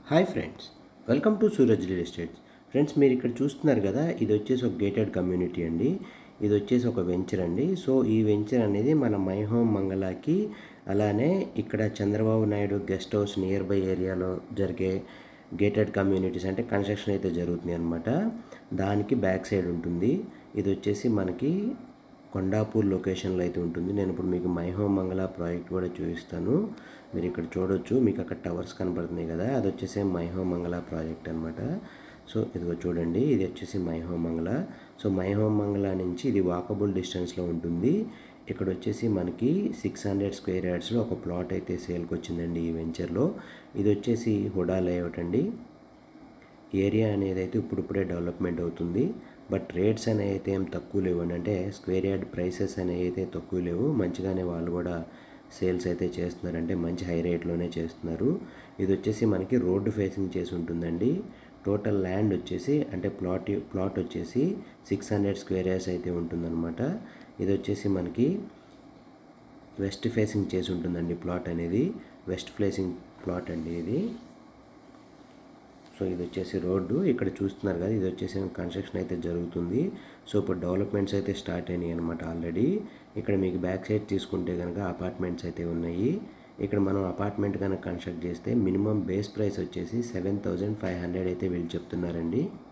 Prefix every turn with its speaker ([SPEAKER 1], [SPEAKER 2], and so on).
[SPEAKER 1] hi friends welcome to Suraj real estates friends మీరు ఇక్కడ చూస్తున్నారు కదా ఇది వచ్చేసి ఒక గేటెడ్ కమ్యూనిటీ అండి ఇది వచ్చేసి ఒక వెంచర్ అండి సో ఈ వెంచర్ అనేది మన మై హోమ్ మంగళకి అలానే ఇక్కడ Chandrababu Naidu guest house near by ఏరియాలో జరిగే గేటెడ్ కమ్యూనిటీస్ అంటే కన్స్ట్రక్షన్ అయితే జరుగుతుంది అనమాట దానికి బ్యాక్ సైడ్ ఉంటుంది ఇది వచ్చేసి మనకి కొండాపూర్ లొకేషన్లో అయితే ఉంటుంది నేను ఇప్పుడు మీకు మై హోమ్ మంగళ ప్రాజెక్ట్ కూడా చూపిస్తాను మీరు ఇక్కడ చూడొచ్చు మీకు అక్కడ టవర్స్ కనపడుతున్నాయి కదా అది వచ్చేసి మై హోమ్ మంగళ ప్రాజెక్ట్ అనమాట సో ఇదిగో చూడండి ఇది వచ్చేసి my home Mangala so my home Mangala నుంచి ఇది వాకబుల్ డిస్టెన్స్లో ఉంటుంది ఇక్కడ వచ్చేసి మనకి సిక్స్ హండ్రెడ్ స్క్వేర్ యార్డ్స్లో ఒక ప్లాట్ అయితే సేల్కి వచ్చిందండి ఈ వెంచర్లో ఇది వచ్చేసి హుడా లేఅవుట్ అండి ఏరియా అనేది అయితే ఇప్పుడిప్పుడే డెవలప్మెంట్ అవుతుంది బట్ రేట్స్ అనేవి అయితే ఏం తక్కువ లేవు అంటే స్క్వేర్ యార్డ్ ప్రైసెస్ అనేవి అయితే తక్కువ లేవు మంచిగానే వాళ్ళు కూడా సేల్స్ అయితే చేస్తున్నారు అంటే మంచి హై రేట్లోనే చేస్తున్నారు ఇది వచ్చేసి మనకి రోడ్డు ఫేసింగ్ చేసి ఉంటుందండి టోటల్ ల్యాండ్ వచ్చేసి అంటే ప్లాట్ ప్లాట్ వచ్చేసి సిక్స్ హండ్రెడ్ స్క్వేర్ యార్డ్స్ అయితే ఉంటుందన్నమాట ఇది వచ్చేసి మనకి వెస్ట్ ఫేసింగ్ చేసి ఉంటుందండి ప్లాట్ అనేది వెస్ట్ ఫేసింగ్ ప్లాట్ అండి ఇది సో ఇది వచ్చేసి రోడ్డు ఇక్కడ చూస్తున్నారు కదా ఇది వచ్చేసి కన్స్ట్రక్షన్ అయితే జరుగుతుంది సో ఇప్పుడు డెవలప్మెంట్స్ అయితే స్టార్ట్ అయినాయి అనమాట ఆల్రెడీ ఇక్కడ మీకు బ్యాక్ సైడ్ తీసుకుంటే కనుక అపార్ట్మెంట్స్ అయితే ఉన్నాయి ఇక్కడ మనం అపార్ట్మెంట్ కనుక కన్స్ట్రక్ట్ చేస్తే మినిమం బేస్ ప్రైస్ వచ్చేసి సెవెన్ థౌజండ్ ఫైవ్ హండ్రెడ్ అయితే వీళ్ళు చెప్తున్నారండి